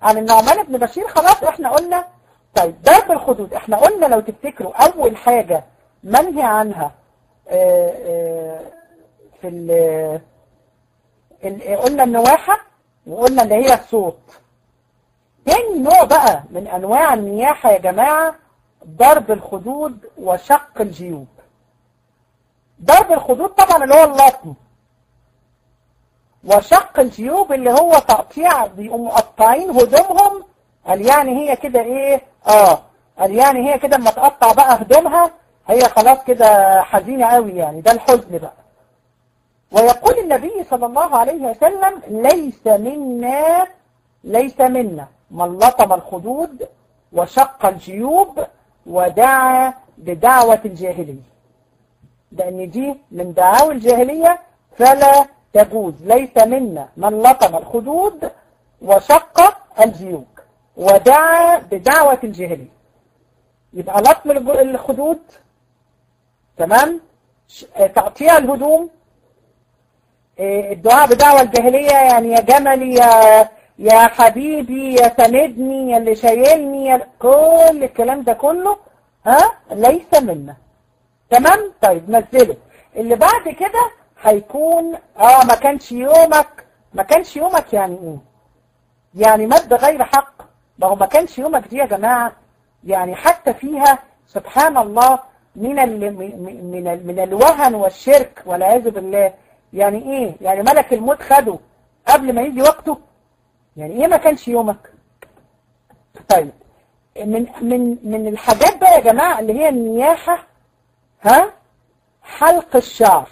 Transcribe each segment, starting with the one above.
عن النعمان بن بشير خلاص احنا قلنا طيب ضرب الخدود احنا قلنا لو تفتكروا اول حاجة منهي عنها اه اه في ال ال قلنا النواحة وقلنا اللي هي الصوت تاني نوع بقى من انواع النياحة يا جماعة ضرب الخدود وشق الجيوب ضرب الخدود طبعا اللي هو اللطم وشق الجيوب اللي هو تقطيع بيقوموا مقطعين هدومهم قال يعني هي كده ايه اه قال يعني هي كده اما تقطع بقى هدومها هي خلاص كده حزينة قوي يعني ده الحزن بقى ويقول النبي صلى الله عليه وسلم ليس منا ليس منا من لطم الخدود وشق الجيوب ودعا بدعوة الجاهلية لأن دي من دعاوى الجاهلية فلا تجوز ليس منا من لطم الخدود وشق الجيوب ودعا بدعوة الجاهلية يبقى لطم الخدود تمام تقطيع الهدوم الدعاء بدعوة الجاهلية يعني يا جملي يا يا حبيبي يا سندني يا اللي شايلني يا كل الكلام ده كله ها ليس منا تمام طيب نزله اللي بعد كده هيكون اه ما كانش يومك ما كانش يومك يعني ايه يعني مات بغير حق ما هو ما كانش يومك دي يا جماعة يعني حتى فيها سبحان الله من ال من ال من الوهن والشرك والعياذ بالله يعني ايه يعني ملك الموت خده قبل ما يجي وقته يعني ايه ما كانش يومك طيب من من من الحاجات بقى يا جماعة اللي هي النياحة ها حلق الشعر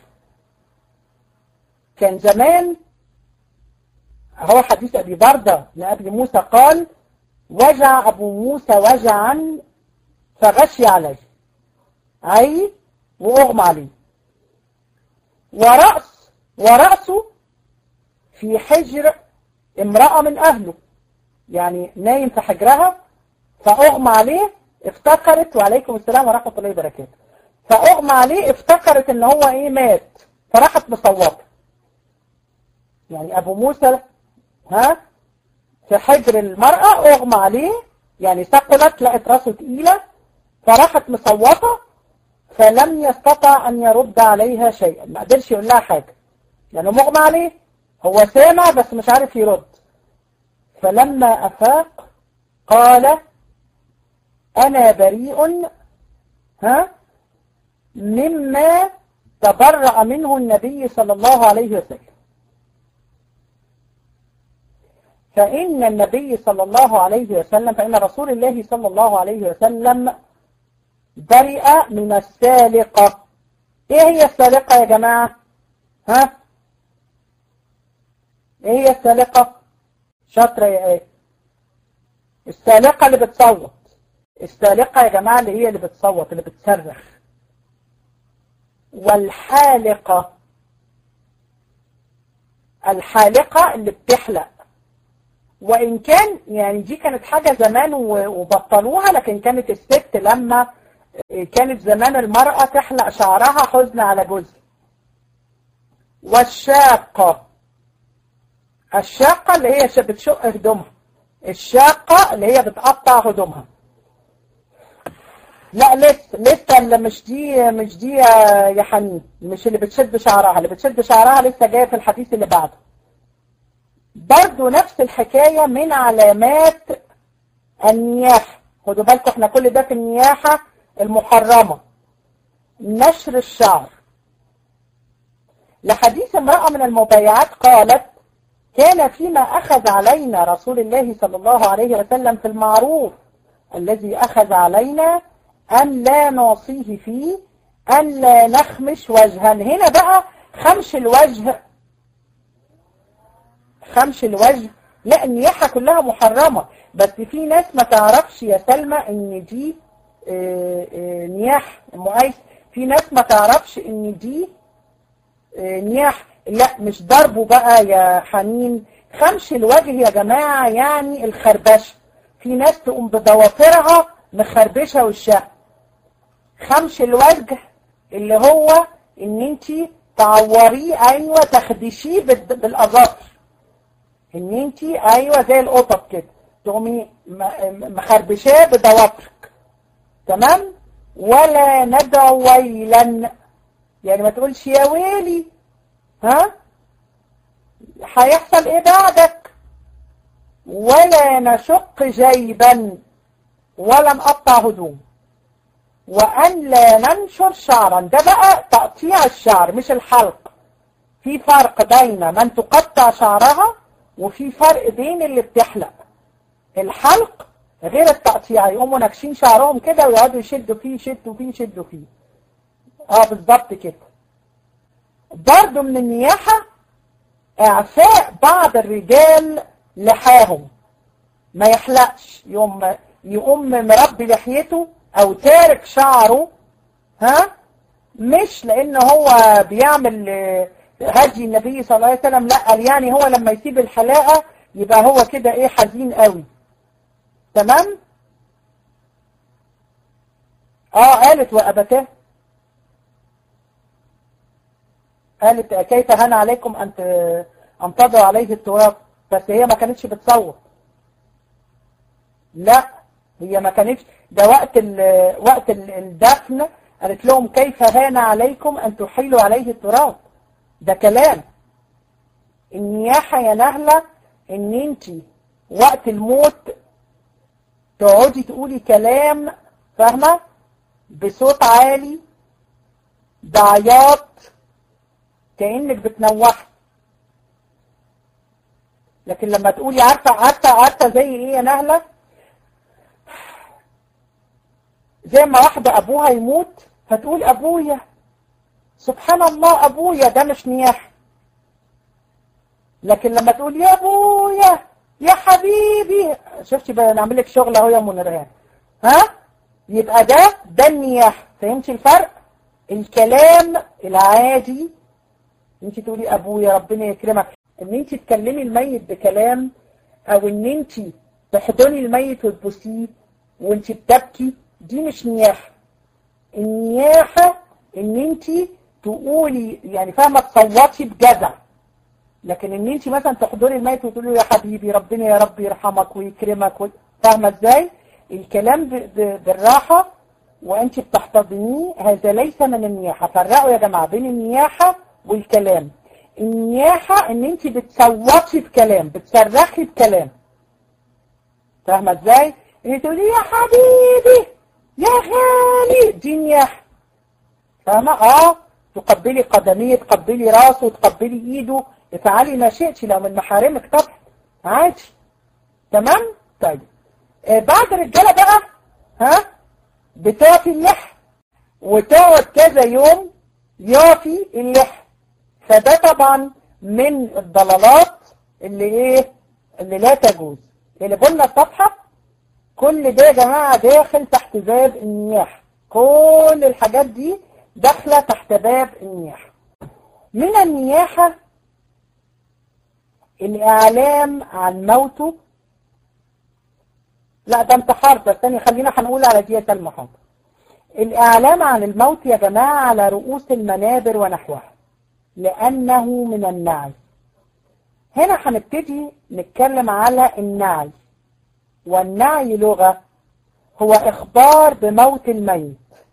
كان زمان هو حديث أبي بردة لأبي موسى قال وجع أبو موسى وجعا فغشي عليه أي وأغمى عليه ورأس ورأسه في حجر امرأة من أهله يعني نايم في حجرها فأغمى عليه افتكرت وعليكم السلام ورحمة الله وبركاته فأغمى عليه افتكرت ان هو ايه مات فراحت مصوته يعني ابو موسى ها في حجر المرأة اغمى عليه يعني ثقلت لقت راسه تقيلة فراحت مصوته فلم يستطع ان يرد عليها شيئا ما قدرش يقول لها حاجة لانه يعني مغمى عليه هو سامع بس مش عارف يرد فلما افاق قال انا بريء ها مما تبرأ منه النبي صلى الله عليه وسلم فإن النبي صلى الله عليه وسلم فإن رسول الله صلى الله عليه وسلم برئ من السالقة إيه هي السالقة يا جماعة ها إيه هي السالقة شاطرة يا إيه السالقة اللي بتصوت السالقة يا جماعة اللي هي اللي بتصوت اللي بتصرخ والحالقة الحالقة اللي بتحلق وإن كان يعني دي كانت حاجة زمان وبطلوها لكن كانت الست لما كانت زمان المرأة تحلق شعرها حزن على جزء والشاقة الشاقة اللي هي بتشق هدومها الشاقة اللي هي بتقطع هدومها لا لسه لسه اللي مش دي مش دي يا حنين مش اللي بتشد شعرها اللي بتشد شعرها لسه جايه في الحديث اللي بعده برضه نفس الحكاية من علامات النياحة خدوا بالكم احنا كل ده في النياحة المحرمة نشر الشعر لحديث امرأة من المبايعات قالت كان فيما أخذ علينا رسول الله صلى الله عليه وسلم في المعروف الذي أخذ علينا أن لا نعصيه فيه أن لا نخمش وجها هنا بقى خمش الوجه خمش الوجه لا النياحة كلها محرمة بس في ناس ما تعرفش يا سلمى ان دي نياح مؤيس في ناس ما تعرفش ان دي نياح لا مش ضربه بقى يا حنين خمش الوجه يا جماعة يعني الخربشة في ناس تقوم بضوافرها مخربشة وشها خمش الوجه اللي هو ان انت تعوريه ايوه تخدشيه بالاظافر ان انت ايوه زي القطط كده تقومي م- مخربشاه بضوافرك تمام ولا ندعو ويلا يعني ما تقولش يا ويلي ها هيحصل ايه بعدك ولا نشق جيبا ولا نقطع هدوم وأن لا ننشر شعرا ده بقى تقطيع الشعر مش الحلق في فرق بين من تقطع شعرها وفي فرق بين اللي بتحلق الحلق غير التقطيع يقوموا ناكشين شعرهم كده ويقعدوا يشدوا فيه يشدوا فيه يشدوا فيه اه بالظبط كده برضه من النياحة اعفاء بعض الرجال لحاهم ما يحلقش يقوم يقوم مربي لحيته او تارك شعره ها مش لان هو بيعمل هدي النبي صلى الله عليه وسلم لا قال يعني هو لما يسيب الحلاقة يبقى هو كده ايه حزين قوي تمام اه قالت وأبتاه قالت كيف هان عليكم أن أن تضعوا عليه التراب بس هي ما كانتش بتصوت لا هي ما كانتش ده وقت ال وقت ال الدفن قالت لهم كيف هان عليكم أن تحيلوا عليه التراب ده كلام النياحة يا نهلة ان انت وقت الموت تقعدي تقولي كلام فاهمة بصوت عالي بعياط كأنك بتنوحي لكن لما تقولي عارفة عارفة عارفة زي ايه يا نهلة زي ما واحدة ابوها يموت فتقول ابويا سبحان الله ابويا ده مش نياحة لكن لما تقول يا ابويا يا حبيبي شفتي بقى نعمل لك شغل اهو يا منرهان ها يبقى ده ده النياحة فهمتي الفرق الكلام العادي انت تقولي ابويا ربنا يكرمك ان انت تكلمي الميت بكلام او ان انت تحضني الميت وتبوسيه وانت بتبكي دي مش نياحة النياحة ان انت تقولي يعني فاهمة تصوتي بجزع لكن ان انت مثلا تحضري الميت وتقولي له يا حبيبي ربنا يا رب يرحمك ويكرمك و... فاهمة ازاي الكلام ب... ب... بالراحة وانت بتحتضنيه هذا ليس من النياحة فرقوا يا جماعة بين النياحة والكلام النياحة ان انت بتصوتي بكلام بتصرخي بكلام فاهمة ازاي ان تقولي يا حبيبي يا غالي دي نياحة فاهمة اه تقبلي قدميه تقبلي راسه تقبلي ايده افعلي ما شئتي لو من محارمك طبعا عادي تمام طيب آه بعد الرجاله بقى ها بتعفي اللحم وتقعد كذا يوم يعفي اللحم فده طبعا من الضلالات اللي ايه اللي لا تجوز اللي قلنا الصفحه كل ده يا جماعه داخل تحت باب النياحه كل الحاجات دي داخله تحت باب النياحه من النياحه الإعلام عن موته لا ده انتحار ده ثاني خلينا هنقول على دية المحاضرة الإعلام عن الموت يا جماعة على رؤوس المنابر ونحوها لأنه من النعي هنا هنبتدي نتكلم على النعي والنعي لغة هو إخبار بموت الميت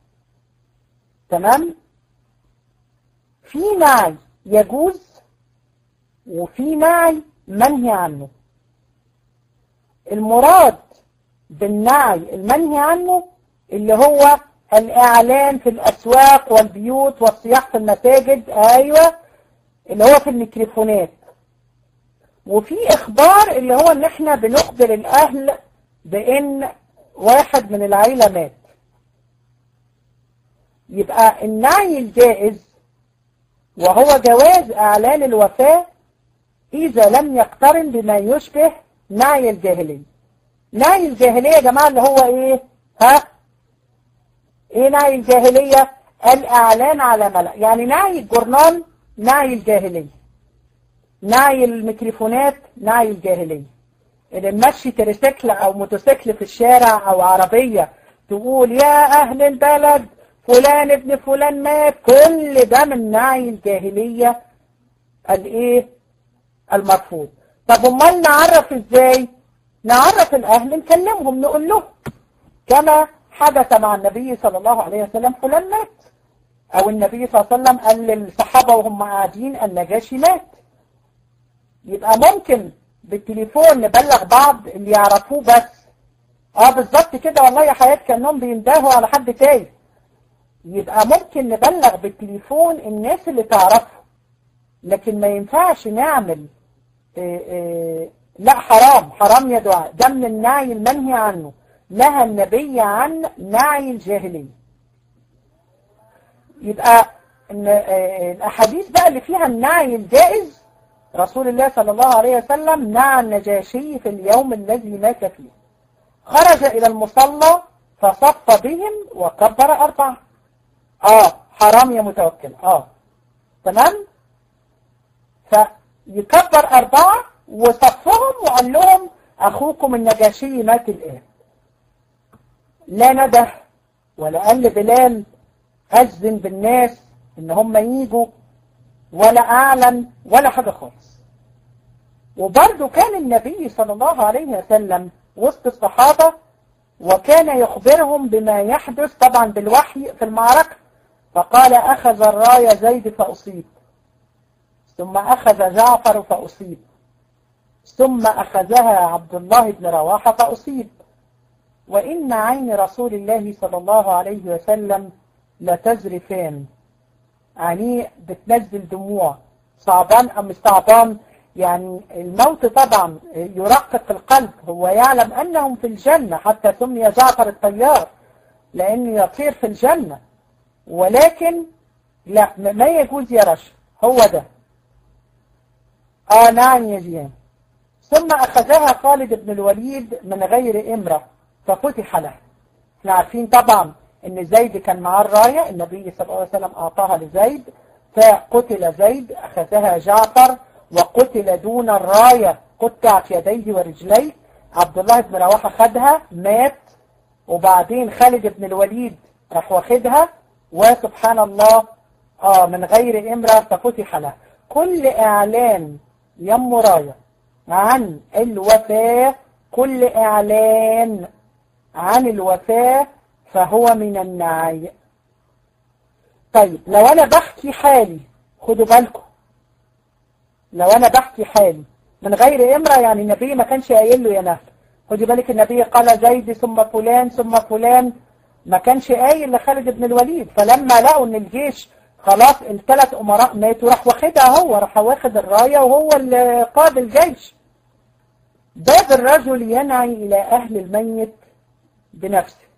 تمام في نعي يجوز وفي نعي منهي عنه المراد بالنعي المنهي عنه اللي هو الإعلان في الأسواق والبيوت والصياح في المساجد أيوة اللي هو في الميكروفونات وفي إخبار اللي هو إن إحنا بنخبر الأهل بإن واحد من العيلة مات يبقى النعي الجائز وهو جواز إعلان الوفاة إذا لم يقترن بما يشبه نعي الجاهلية نعي الجاهلية يا جماعة اللي هو إيه ها إيه نعي الجاهلية الإعلان على ملأ يعني نعي الجورنال نعي الجاهلية نعي الميكروفونات نعي الجاهلية اللي نمشي تريسيكل أو موتوسيكل في الشارع أو عربية تقول يا أهل البلد فلان ابن فلان مات كل ده من نعي الجاهلية الايه المرفوض طب امال نعرف ازاي نعرف الأهل نكلمهم نقول له كما حدث مع النبي صلى الله عليه وسلم فلان مات أو النبي صلى الله عليه وسلم قال للصحابة وهم قاعدين النجاشي مات يبقى ممكن بالتليفون نبلغ بعض اللي يعرفوه بس اه بالظبط كده والله يا حياة كانهم بيندهوا على حد تاني يبقى ممكن نبلغ بالتليفون الناس اللي تعرفه لكن ما ينفعش نعمل إيه إيه لا حرام حرام يا دعاء ده من النعي المنهي عنه نهى النبي عن نعي الجاهلية يبقى إن الأحاديث بقى اللي فيها النعي الجائز رسول الله صلى الله عليه وسلم نعى النجاشي في اليوم الذي مات فيه خرج إلى المصلى فصف بهم وكبر أربعة آه حرام يا متوكل آه تمام فيكبر أربعة وصفهم وقال لهم أخوكم النجاشي مات الآن لا نده ولا قال لبلال أذن بالناس إن هم ييجوا ولا أعلن ولا حاجة خالص وبرضه كان النبي صلى الله عليه وسلم وسط الصحابة وكان يخبرهم بما يحدث طبعا بالوحي في المعركة فقال أخذ الراية زيد فأصيب ثم أخذ جعفر فأصيب ثم أخذها عبد الله بن رواحة فأصيب وإن عين رسول الله صلى الله عليه وسلم لتزرفان يعني بتنزل دموع صعبان أم مش صعبان يعني الموت طبعا يرقق القلب هو يعلم أنهم في الجنة حتى سمي جعفر الطيار لأنه يطير في الجنة ولكن لا ما يجوز يا رشا هو ده آه نعم يا جيان ثم أخذها خالد بن الوليد من غير إمرة ففتح له احنا عارفين طبعا ان زيد كان معاه الراية النبي صلى الله عليه وسلم أعطاها لزيد فقتل زيد أخذها جعفر وقتل دون الراية قطعت يديه ورجليه عبد الله بن رواحة خدها مات وبعدين خالد بن الوليد راح واخدها وسبحان الله آه من غير إمرة ففتح له كل إعلان يم راية عن الوفاة كل إعلان عن الوفاة فهو من النعي طيب لو أنا بحكي حالي خدوا بالكم لو أنا بحكي حالي من غير إمرة يعني النبي ما كانش قايل له يا نهل خدي بالك النبي قال زيد ثم فلان ثم فلان ما كانش قايل لخالد بن الوليد فلما لقوا ان الجيش خلاص الثلاث امراء ماتوا راح واخدها هو راح واخد الراية وهو اللي قاد الجيش باب الرجل ينعي الى اهل الميت بنفسه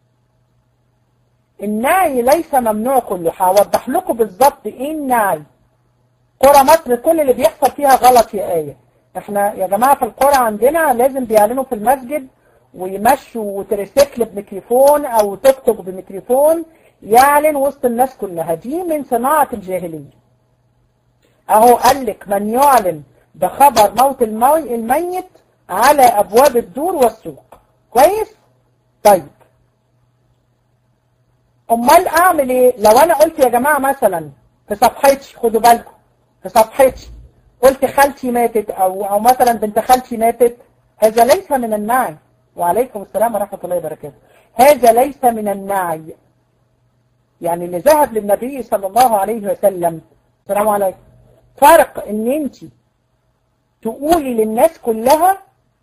النعي ليس ممنوع كله هوضح لكم بالظبط ايه النعي قرى مصر كل اللي بيحصل فيها غلط يا آية احنا يا جماعة في القرى عندنا لازم بيعلنوا في المسجد ويمشوا تريسيكل بميكروفون او توك توك بميكروفون يعلن وسط الناس كلها دي من صناعة الجاهلية اهو قال لك من يعلن بخبر موت المي الميت على ابواب الدور والسوق كويس طيب امال اعمل ايه لو انا قلت يا جماعة مثلا في صفحتي خدوا بالكم في صفحتي قلت خالتي ماتت او او مثلا بنت خالتي ماتت هذا ليس من النعي وعليكم السلام ورحمة الله وبركاته هذا ليس من النعي يعني اللي ذهب للنبي صلى الله عليه وسلم السلام عليكم فرق ان انت تقولي للناس كلها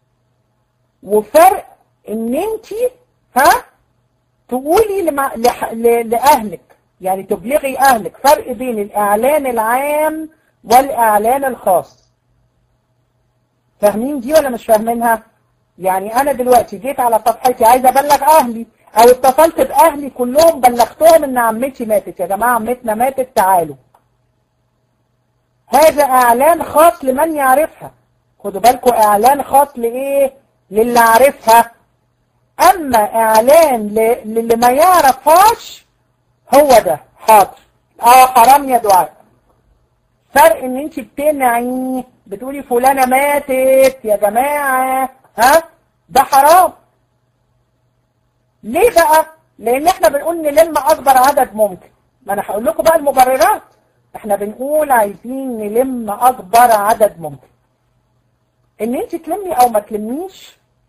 وفرق ان انت ها تقولي لمع... لح... ل... لأهلك يعني تبلغي أهلك فرق بين الإعلان العام والإعلان الخاص فاهمين دي ولا مش فاهمينها يعني أنا دلوقتي جيت على صفحتي عايز أبلغ أهلي أو اتصلت بأهلي كلهم بلغتهم إن عمتي ماتت يا جماعة عمتنا ماتت تعالوا هذا إعلان خاص لمن يعرفها خدوا بالكم إعلان خاص لإيه للي عارفها أما إعلان للي ما يعرفهاش هو ده حاضر اه حرام يا دعاء فرق ان انت بتنعي بتقولي فلانة ماتت يا جماعة ها ده حرام ليه بقى لان احنا بنقول نلم اكبر عدد ممكن ما انا هقول لكم بقى المبررات احنا بنقول عايزين نلم اكبر عدد ممكن ان انت تلمي او ما تلميش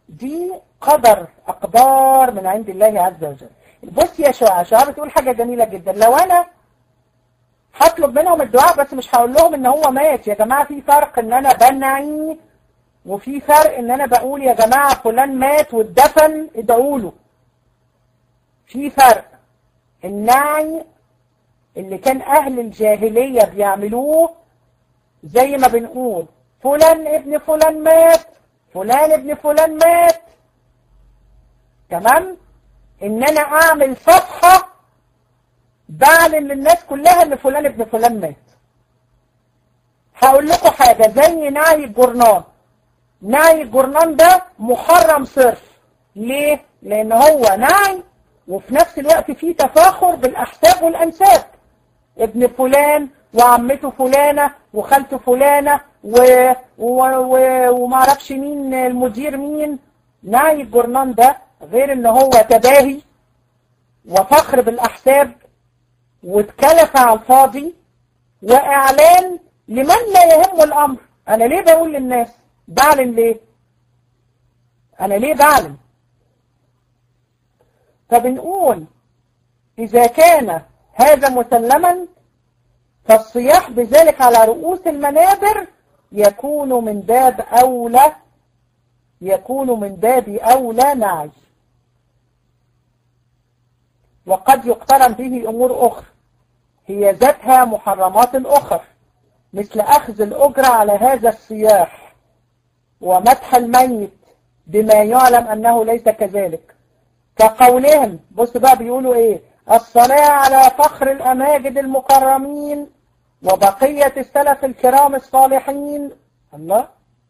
دي قدر أقدار من عند الله عز وجل بص يا شعاع شعاع بتقول حاجة جميلة جدا لو أنا هطلب منهم الدعاء بس مش هقول لهم ان هو مات يا جماعة في فرق ان انا بنعي وفي فرق ان انا بقول يا جماعة فلان مات واتدفن ادعوا له في فرق النعي اللي كان اهل الجاهلية بيعملوه زي ما بنقول فلان ابن فلان مات فلان ابن فلان مات تمام ان انا اعمل صفحة بعلن للناس كلها ان فلان ابن فلان مات هقول لكم حاجة زي نعي الجرنان نعي الجرنان ده محرم صرف ليه؟ لان هو نعي وفي نفس الوقت فيه تفاخر بالاحساب والانساب ابن فلان وعمته فلانة وخالته فلانة و... و... و... ومعرفش مين المدير مين نعي الجرنان ده غير ان هو تباهي وفخر بالاحساب واتكلف على الفاضي واعلان لمن لا يهم الامر انا ليه بقول للناس بعلن ليه انا ليه بعلن فبنقول اذا كان هذا مسلما فالصياح بذلك على رؤوس المنابر يكون من باب أولى يكون من باب أولى نعي وقد يقترن به أمور أخرى هي ذاتها محرمات أخرى مثل أخذ الأجرة على هذا الصياح ومدح الميت بما يعلم أنه ليس كذلك كقولهم بص بقى بيقولوا إيه الصلاة على فخر الأماجد المكرمين وبقية السلف الكرام الصالحين الله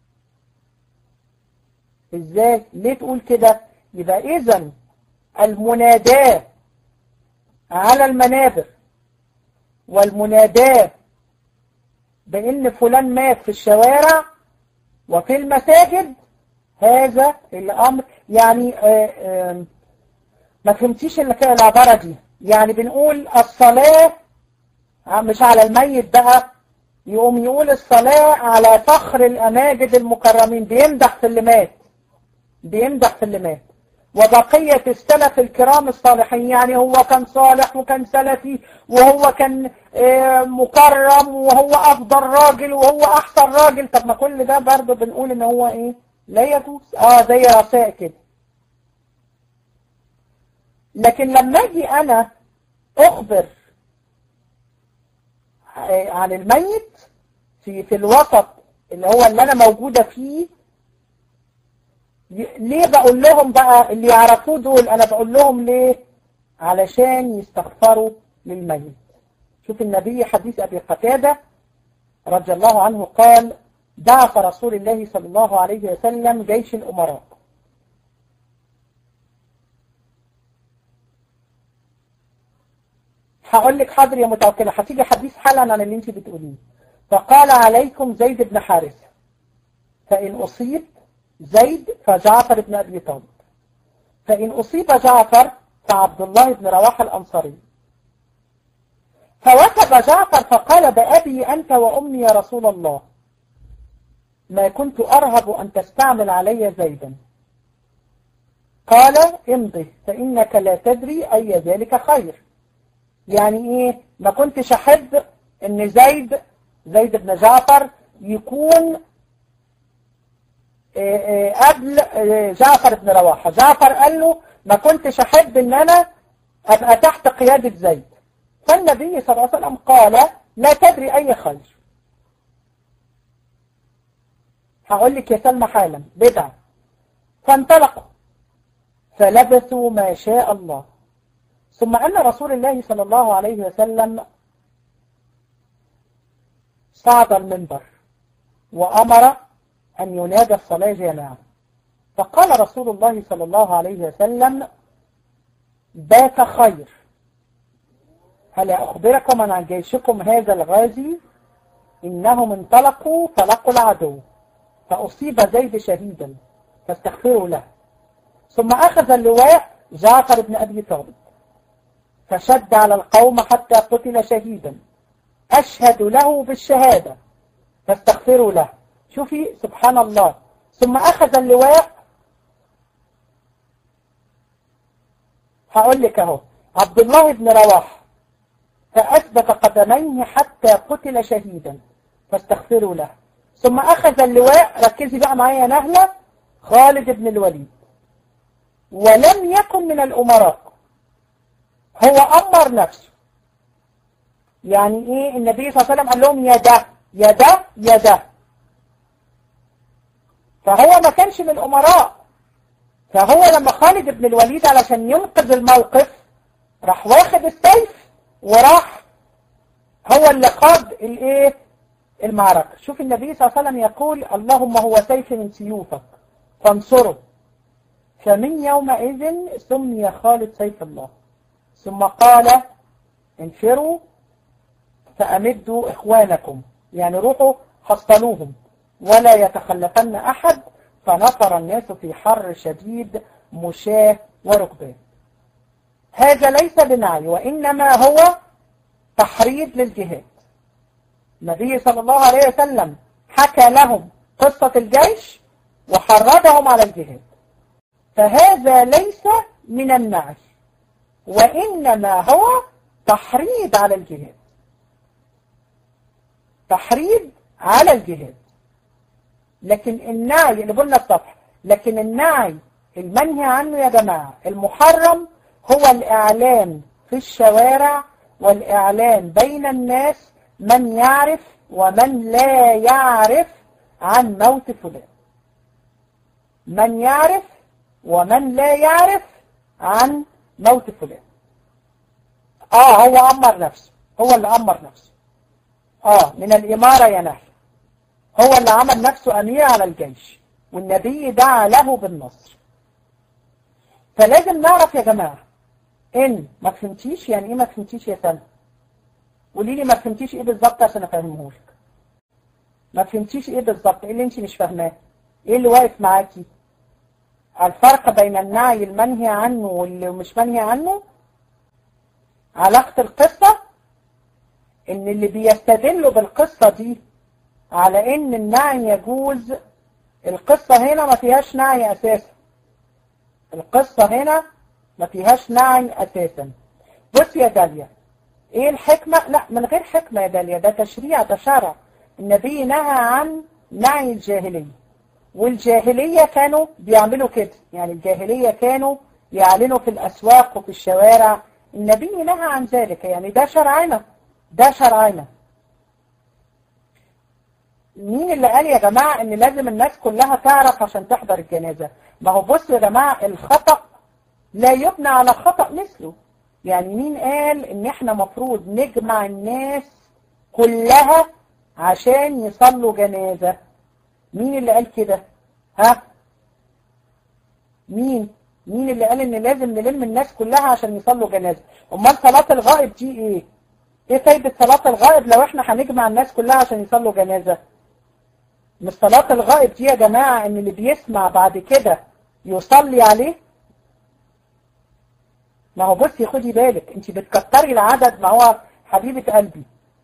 ازاي ليه تقول كده يبقى اذا المناداة على المنابر والمناداة بان فلان مات في الشوارع وفي المساجد هذا الامر يعني آآ آآ ما فهمتيش العبارة دي يعني بنقول الصلاة مش على الميت بقى يقوم يقول الصلاة على فخر الأماجد المكرمين بيمدح في اللي مات بيمدح في اللي مات وبقية السلف الكرام الصالحين يعني هو كان صالح وكان سلفي وهو كان مكرم وهو أفضل راجل وهو أحسن راجل طب ما كل ده برضه بنقول إن هو إيه لا يجوز آه زي رساء كده لكن لما أجي أنا أخبر عن الميت في في الوسط اللي هو اللي انا موجودة فيه ليه بقول لهم بقى اللي يعرفوه دول انا بقول لهم ليه علشان يستغفروا للميت شوف النبي حديث ابي قتادة رضي الله عنه قال بعث رسول الله صلى الله عليه وسلم جيش الامراء هقول لك حاضر يا متوكلة هتيجي حديث حالا عن اللي انت بتقوليه فقال عليكم زيد بن حارثة فإن أصيب زيد فجعفر بن أبي طالب فإن أصيب جعفر فعبد الله بن رواحة الأنصاري فوثب جعفر فقال بأبي أنت وأمي يا رسول الله ما كنت أرهب أن تستعمل علي زيدا قال امضي فإنك لا تدري أي ذلك خير يعني ايه ما كنتش احب ان زيد زيد بن جعفر يكون قبل جعفر بن رواحة جعفر قال له ما كنتش احب ان انا ابقى تحت قيادة زيد فالنبي صلى الله عليه وسلم قال لا تدري اي خير هقول لك يا سلمى حالا بدع فانطلقوا فلبثوا ما شاء الله ثم أن رسول الله صلى الله عليه وسلم صعد المنبر وأمر أن ينادى الصلاة جامعة فقال رسول الله صلى الله عليه وسلم بات خير هل أخبركم عن جيشكم هذا الغازي إنهم انطلقوا فلقوا العدو فأصيب زيد شهيدا فاستغفروا له ثم أخذ اللواء جعفر بن أبي طالب فشد على القوم حتى قتل شهيدا أشهد له بالشهادة فاستغفروا له شوفي سبحان الله ثم أخذ اللواء هقول لك اهو عبد الله بن رواح فأثبت قدميه حتى قتل شهيدا فاستغفروا له ثم أخذ اللواء ركزي بقى معايا نهلة خالد بن الوليد ولم يكن من الأمراء هو أمر نفسه يعني إيه النبي صلى الله عليه وسلم قال لهم يا ده يا ده يا ده فهو ما كانش من الأمراء فهو لما خالد بن الوليد علشان ينقذ الموقف راح واخد السيف وراح هو اللي قاد الايه المعركة شوف النبي صلى الله عليه وسلم يقول اللهم هو سيف من سيوفك فانصره فمن يومئذ سمي خالد سيف الله ثم قال انفروا فأمدوا إخوانكم يعني روحوا حصلوهم ولا يتخلفن أحد فنفر الناس في حر شديد مشاه وركبان هذا ليس بنعي وإنما هو تحريض للجهاد النبي صلى الله عليه وسلم حكى لهم قصة الجيش وحرضهم على الجهاد فهذا ليس من النعي وإنما هو تحريض على الجهاد تحريض على الجهاد لكن النعي اللي قلنا الصفحة لكن النعي المنهي عنه يا جماعة المحرم هو الإعلان في الشوارع والإعلان بين الناس من يعرف ومن لا يعرف عن موت فلان من يعرف ومن لا يعرف عن موت فلان اه هو أمر نفسه هو اللي أمر نفسه اه من الإمارة يا نهي هو اللي عمل نفسه أمير على الجيش والنبي دعا له بالنصر فلازم نعرف يا جماعة ان ما فهمتيش يعني ايه ما فهمتيش يا سنة قولي لي ما فهمتيش ايه بالظبط عشان افهمهولك ما فهمتيش ايه بالظبط ايه اللي انت مش فاهماه ايه اللي واقف معاكي الفرق بين النعي المنهي عنه واللي مش منهي عنه علاقة القصة ان اللي بيستدلوا بالقصة دي على ان النعي يجوز القصة هنا ما فيهاش نعي اساسا القصة هنا ما فيهاش نعي اساسا بص يا داليا ايه الحكمة لا من غير حكمة يا داليا ده تشريع ده شرع النبي نهى عن نعي الجاهلية والجاهلية كانوا بيعملوا كده يعني الجاهلية كانوا يعلنوا في الأسواق وفي الشوارع النبي نهى عن ذلك يعني ده شرعنا ده شرعنا مين اللي قال يا جماعة ان لازم الناس كلها تعرف عشان تحضر الجنازة ما هو بصوا يا جماعة الخطأ لا يبنى على خطأ مثله يعني مين قال ان احنا مفروض نجمع الناس كلها عشان يصلوا جنازة مين اللي قال كده ها مين مين اللي قال ان لازم نلم الناس كلها عشان يصلوا جنازة امال صلاة الغائب دي ايه ايه فايدة صلاة الغائب لو احنا هنجمع الناس كلها عشان يصلوا جنازة مش صلاة الغائب دي يا جماعة ان اللي بيسمع بعد كده يصلي عليه ما هو بصي خدي بالك انت بتكتري العدد ما هو حبيبة قلبي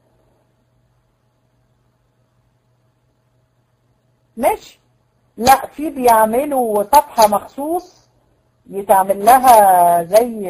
ماشي لا في بيعملوا صفحة مخصوص يتعمل لها زي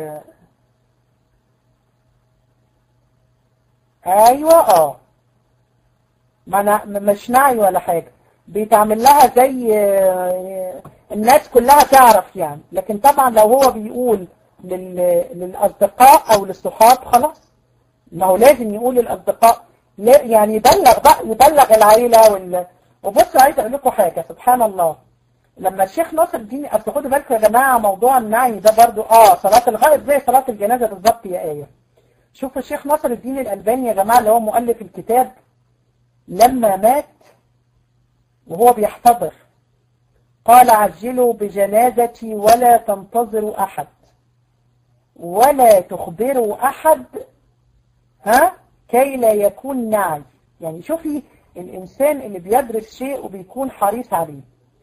ايوه اه ما أنا مش نعي ولا حاجة بيتعمل لها زي الناس كلها تعرف يعني لكن طبعا لو هو بيقول لل... للأصدقاء أو للصحاب خلاص ما هو لازم يقول للأصدقاء لا يعني يبلغ بقى يبلغ العيلة وال... وبصوا عايز أقول لكم حاجة سبحان الله لما الشيخ ناصر الدين أصل خدوا بالكم يا جماعة موضوع النعي ده برضو آه صلاة الغائب زي صلاة الجنازة بالظبط يا آية شوفوا الشيخ ناصر الدين الألباني يا جماعة اللي هو مؤلف الكتاب لما مات وهو بيحتضر قال عجلوا بجنازتي ولا تنتظروا أحد ولا تخبروا أحد ها كي لا يكون نعي يعني شوفي الإنسان اللي بيدرس شيء وبيكون حريص عليه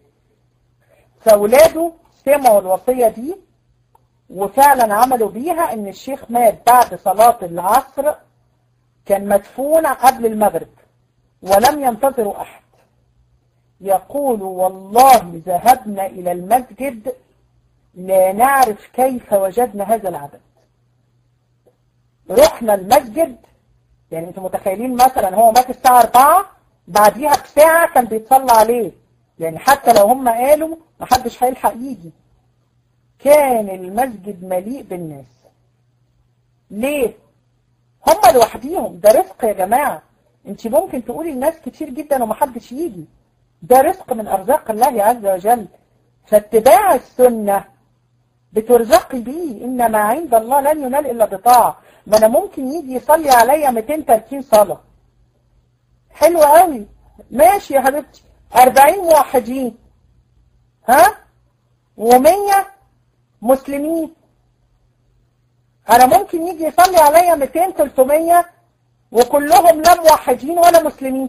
فأولاده سمعوا الوصية دي وفعلا عملوا بيها ان الشيخ مات بعد صلاة العصر كان مدفون قبل المغرب ولم ينتظروا أحد يقول والله ذهبنا إلى المسجد لا نعرف كيف وجدنا هذا العدد رحنا المسجد يعني انتم متخيلين مثلا هو مات الساعة 4 بعديها بساعة كان بيتصلى عليه يعني حتى لو هم قالوا محدش هيلحق يجي كان المسجد مليء بالناس ليه هم لوحديهم ده رزق يا جماعة انت ممكن تقولي الناس كتير جدا ومحدش يجي ده رزق من ارزاق الله عز وجل فاتباع السنة بترزقي بيه إن ما عند الله لن ينال إلا بطاعة ما أنا ممكن يجي يصلي عليا 230 صلاة حلو قوي ماشي يا حبيبتي 40 موحدين ها و100 مسلمين أنا ممكن يجي يصلي عليا 200 300 وكلهم لا موحدين ولا مسلمين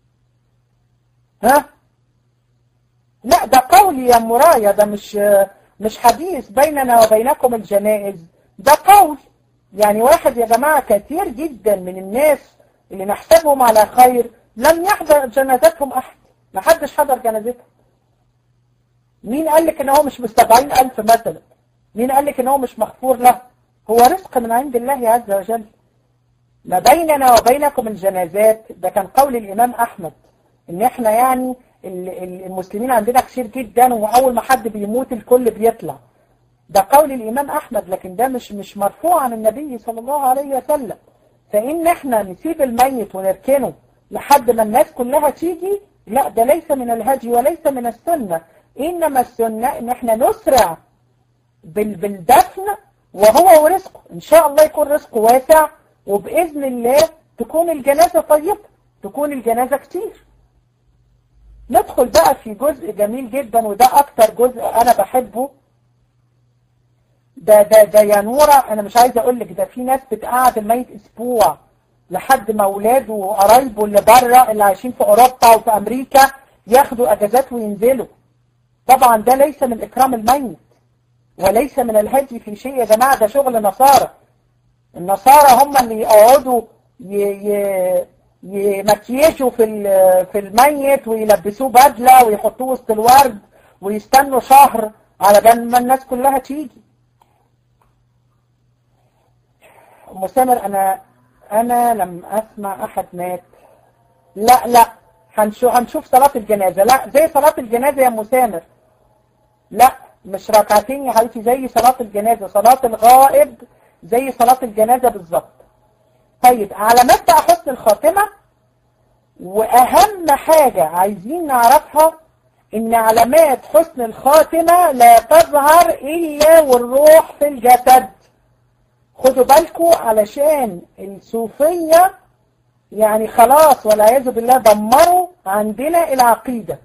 ها لا ده قولي يا مرايا ده مش مش حديث بيننا وبينكم الجنائز ده قول يعني واحد يا جماعة كثير جدا من الناس اللي نحسبهم على خير لم يحضر جنازتهم أحد ما حدش حضر جنازتهم مين قال لك ان هو مش مستبعين ألف مثلا مين قال لك ان هو مش مغفور له هو رزق من عند الله عز وجل ما بيننا وبينكم الجنازات ده كان قول الإمام أحمد ان احنا يعني المسلمين عندنا كتير جدا واول ما حد بيموت الكل بيطلع ده قول الامام احمد لكن ده مش مش مرفوع عن النبي صلى الله عليه وسلم فان احنا نسيب الميت ونركنه لحد ما الناس كلها تيجي لا ده ليس من الهدي وليس من السنة انما السنة ان احنا نسرع بالدفن وهو ورزقه ان شاء الله يكون رزقه واسع وباذن الله تكون الجنازة طيبة تكون الجنازة كتير ندخل بقى في جزء جميل جدا وده اكتر جزء انا بحبه ده ده ده يا نورة انا مش عايزه اقول لك ده في ناس بتقعد الميت اسبوع لحد ما اولاده وقرايبه اللي بره اللي عايشين في اوروبا وفي امريكا ياخدوا اجازات وينزلوا طبعا ده ليس من اكرام الميت وليس من الهدي في شيء يا جماعه ده شغل نصارى النصارى هم اللي يقعدوا ي... ي... يمكيجوا في في الميت ويلبسوه بدلة ويحطوه وسط الورد ويستنوا شهر على بال ما الناس كلها تيجي ام سامر انا انا لم اسمع احد مات لا لا هنشوف هنشوف صلاة الجنازة لا زي صلاة الجنازة يا ام سامر لا مش ركعتين يا حبيبتي زي صلاة الجنازة صلاة الغائب زي صلاة الجنازة بالظبط طيب علامات بقى حسن الخاتمة وأهم حاجة عايزين نعرفها إن علامات حسن الخاتمة لا تظهر إلا والروح في الجسد خدوا بالكم علشان الصوفية يعني خلاص والعياذ بالله دمروا عندنا العقيدة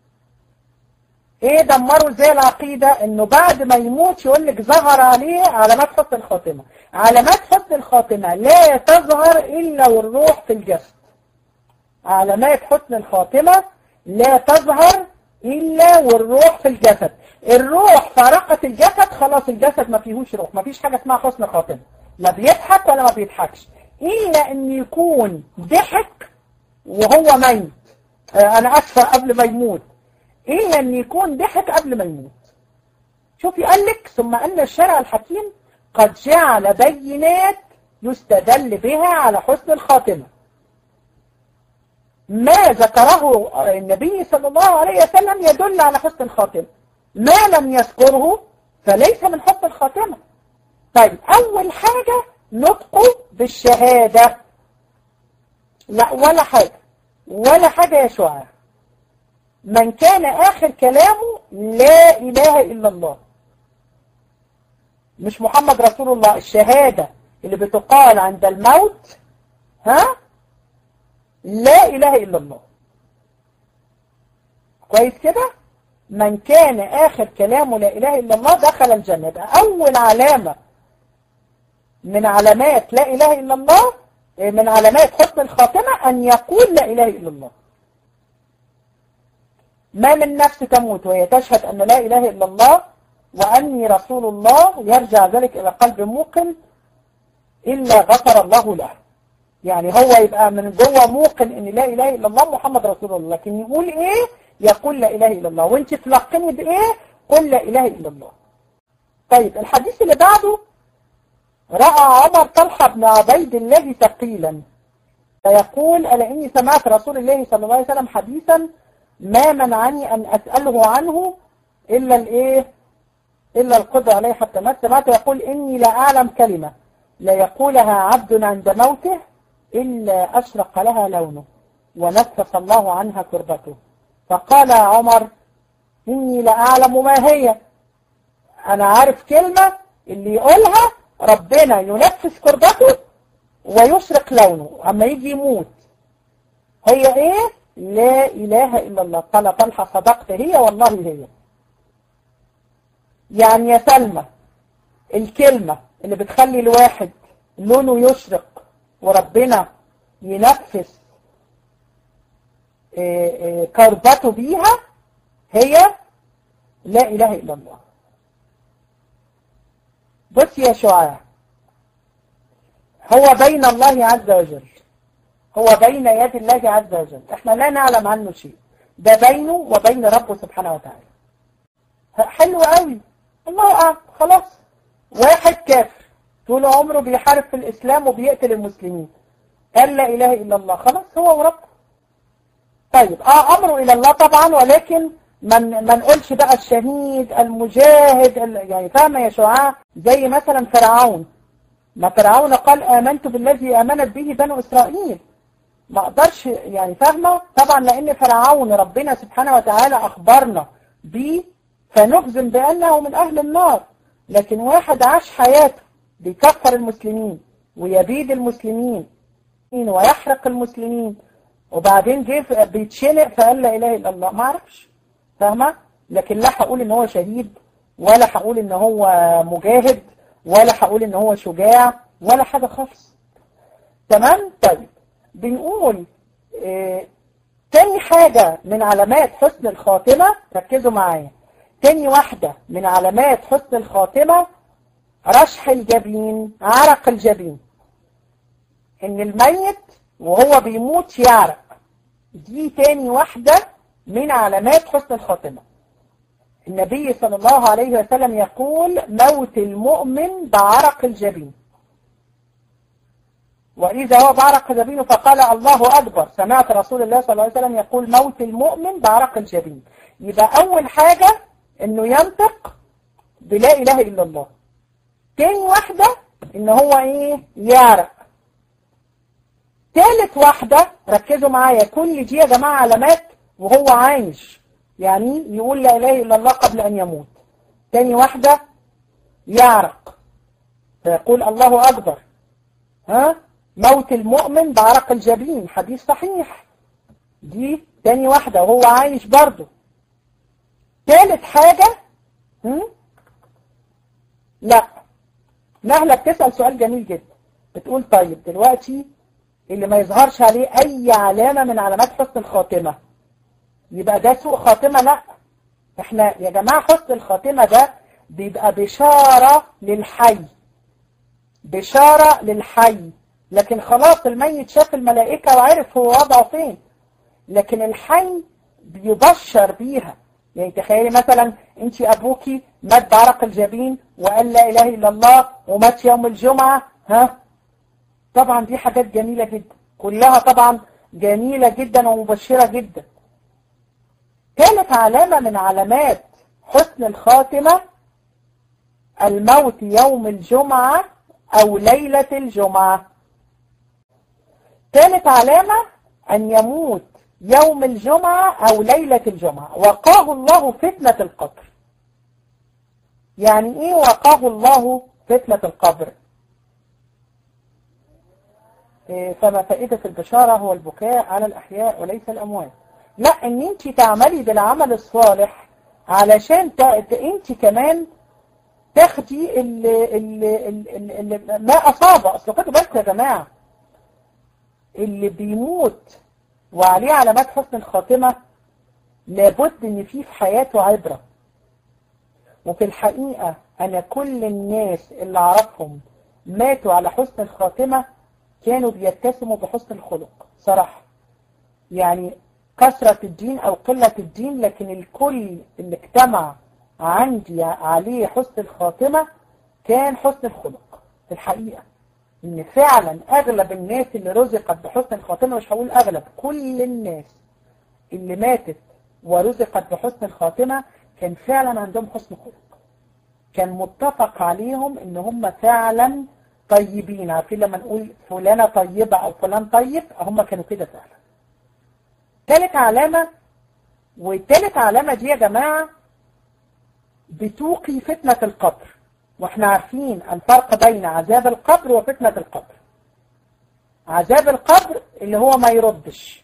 ايه دمروا زي العقيدة انه بعد ما يموت يقول لك ظهر عليه علامات حسن الخاتمة علامات حسن الخاتمة لا تظهر الا والروح في الجسد علامات حسن الخاتمة لا تظهر الا والروح في الجسد الروح فارقت الجسد خلاص الجسد ما فيهوش روح ما فيش حاجة اسمها حسن خاتمة لا بيضحك ولا ما بيضحكش الا ان يكون ضحك وهو ميت انا اسفة قبل ما يموت إلا أن يكون ضحك قبل ما يموت شوفي قال لك ثم أن الشرع الحكيم قد جعل بينات يستدل بها على حسن الخاتمة ما ذكره النبي صلى الله عليه وسلم يدل على حسن الخاتمة ما لم يذكره فليس من حسن الخاتمة طيب أول حاجة نطقه بالشهادة لا ولا حاجة ولا حاجة يا شعاع من كان آخر كلامه لا إله إلا الله مش محمد رسول الله الشهادة اللي بتقال عند الموت ها لا إله إلا الله كويس كده من كان آخر كلامه لا إله إلا الله دخل الجنة ده أول علامة من علامات لا إله إلا الله من علامات حسن الخاتمة أن يقول لا إله إلا الله ما من نفس تموت وهي تشهد أن لا إله إلا الله وأني رسول الله يرجع ذلك إلى قلب موقن إلا غفر الله له يعني هو يبقى من جوه موقن ان لا اله الا الله محمد رسول الله لكن يقول ايه يقول لا اله الا الله وانت تلقني بايه قل لا اله الا الله طيب الحديث اللي بعده رأى عمر طلحة بن عبيد الله ثقيلا فيقول ألا إني سمعت رسول الله صلى الله عليه وسلم حديثا ما منعني أن أسأله عنه إلا الإيه إلا القدر عليه حتى مات سمعت يقول إني لا أعلم كلمة لا يقولها عبد عند موته إلا أشرق لها لونه ونفس الله عنها كربته فقال عمر إني لا أعلم ما هي أنا عارف كلمة اللي يقولها ربنا ينفس كربته ويشرق لونه أما يجي يموت هي إيه لا إله إلا الله قال طلحة صدقت هي والله هي يعني يا سلمى الكلمة اللي بتخلي الواحد لونه يشرق وربنا ينفس كربته بيها هي لا إله إلا الله بص يا شعاع هو بين الله عز وجل هو بين يد الله عز وجل احنا لا نعلم عنه شيء ده بينه وبين ربه سبحانه وتعالى حلو قوي الله أعلم خلاص واحد كافر طول عمره بيحارب في الإسلام وبيقتل المسلمين قال لا إله إلا الله خلاص هو وربه طيب اه أمره إلى الله طبعا ولكن من ما نقولش بقى الشهيد المجاهد يعني فاهمة يا شعاع زي مثلا فرعون ما فرعون قال آمنت بالذي آمنت به بنو إسرائيل ما اقدرش يعني فاهمة طبعا لأن فرعون ربنا سبحانه وتعالى أخبرنا به فنجزم بأنه من أهل النار لكن واحد عاش حياته بيكفر المسلمين ويبيد المسلمين ويحرق المسلمين وبعدين جه بيتشنق فقال لا إله إلا الله ما اعرفش فاهمة لكن لا هقول ان هو شهيد ولا هقول ان هو مجاهد ولا هقول ان هو شجاع ولا حاجة خالص تمام طيب بنقول اه تاني حاجة من علامات حسن الخاتمة ركزوا معايا تاني واحدة من علامات حسن الخاتمة رشح الجبين عرق الجبين ان الميت وهو بيموت يعرق دي تاني واحدة من علامات حسن الخاتمة النبي صلى الله عليه وسلم يقول موت المؤمن بعرق الجبين وإذا هو بعرق جبينه فقال الله أكبر سمعت رسول الله صلى الله عليه وسلم يقول موت المؤمن بعرق الجبين يبقى أول حاجة إنه ينطق بلا إله إلا الله تاني واحدة إن هو إيه يعرق تالت واحدة ركزوا معايا كل دي يا جماعة علامات وهو عايش يعني يقول لا إله إلا الله قبل أن يموت تاني واحدة يعرق فيقول الله أكبر ها موت المؤمن بعرق الجبين حديث صحيح دي تاني واحدة وهو عايش برضه تالت حاجة هم؟ لا نهلة بتسأل سؤال جميل جدا بتقول طيب دلوقتي اللي ما يظهرش عليه أي علامة من علامات حسن الخاتمة يبقى ده سوء خاتمة لا احنا يا جماعة حسن الخاتمة ده بيبقى بشارة للحي بشارة للحي لكن خلاص الميت شاف الملائكة وعرف هو وضعه فين لكن الحي بيبشر بيها يعني تخيلي مثلا انت ابوكي مات بعرق الجبين وقال لا اله الا الله ومات يوم الجمعة ها طبعا دي حاجات جميلة جدا كلها طبعا جميلة جدا ومبشرة جدا ثالث علامة من علامات حسن الخاتمة الموت يوم الجمعة أو ليلة الجمعة ثالث علامة أن يموت يوم الجمعة أو ليلة الجمعة وقاه الله فتنة القبر يعني إيه وقاه الله فتنة القبر إيه فما فائدة البشارة هو البكاء على الأحياء وليس الأموات لا ان انت تعملي بالعمل الصالح علشان انت كمان تاخدي ال ال ال ال ما اصاب اصل خدوا بالكم يا جماعه اللي بيموت وعليه علامات حسن الخاتمه لابد ان في في حياته عبره وفي الحقيقه انا كل الناس اللي اعرفهم ماتوا على حسن الخاتمه كانوا بيتسموا بحسن الخلق صراحه يعني كثرة الدين أو قلة الدين لكن الكل اللي اجتمع عندي عليه حسن الخاتمة كان حسن الخلق في الحقيقة ان فعلا اغلب الناس اللي رزقت بحسن الخاتمة مش هقول اغلب كل الناس اللي ماتت ورزقت بحسن الخاتمة كان فعلا عندهم حسن خلق كان متفق عليهم ان هم فعلا طيبين عارفين لما نقول فلانة طيبة او فلان طيب هم كانوا كده فعلا ثالث علامة والثالث علامة دي يا جماعة بتوقي فتنة القبر واحنا عارفين الفرق بين عذاب القبر وفتنة القبر عذاب القبر اللي هو ما يردش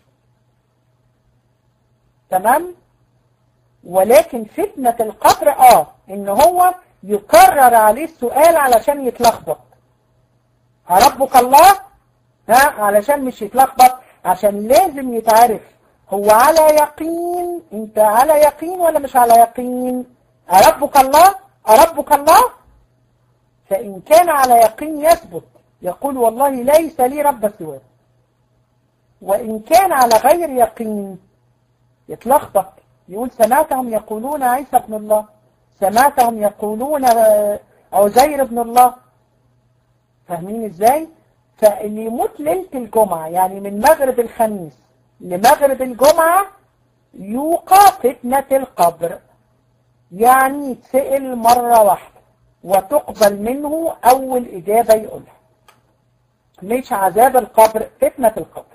تمام ولكن فتنة القبر اه ان هو يكرر عليه السؤال علشان يتلخبط ربك الله ها علشان مش يتلخبط عشان لازم يتعرف هو على يقين انت على يقين ولا مش على يقين أربك الله أربك الله فإن كان على يقين يثبت يقول والله ليس لي رب سواه وإن كان على غير يقين يتلخبط يقول سمعتهم يقولون عيسى ابن الله سمعتهم يقولون عزير ابن الله فاهمين ازاي فاللي يموت ليلة الجمعة يعني من مغرب الخميس لمغرب الجمعة يوقع فتنة القبر يعني يتسأل مرة واحدة وتقبل منه أول إجابة يقولها مش عذاب القبر فتنة القبر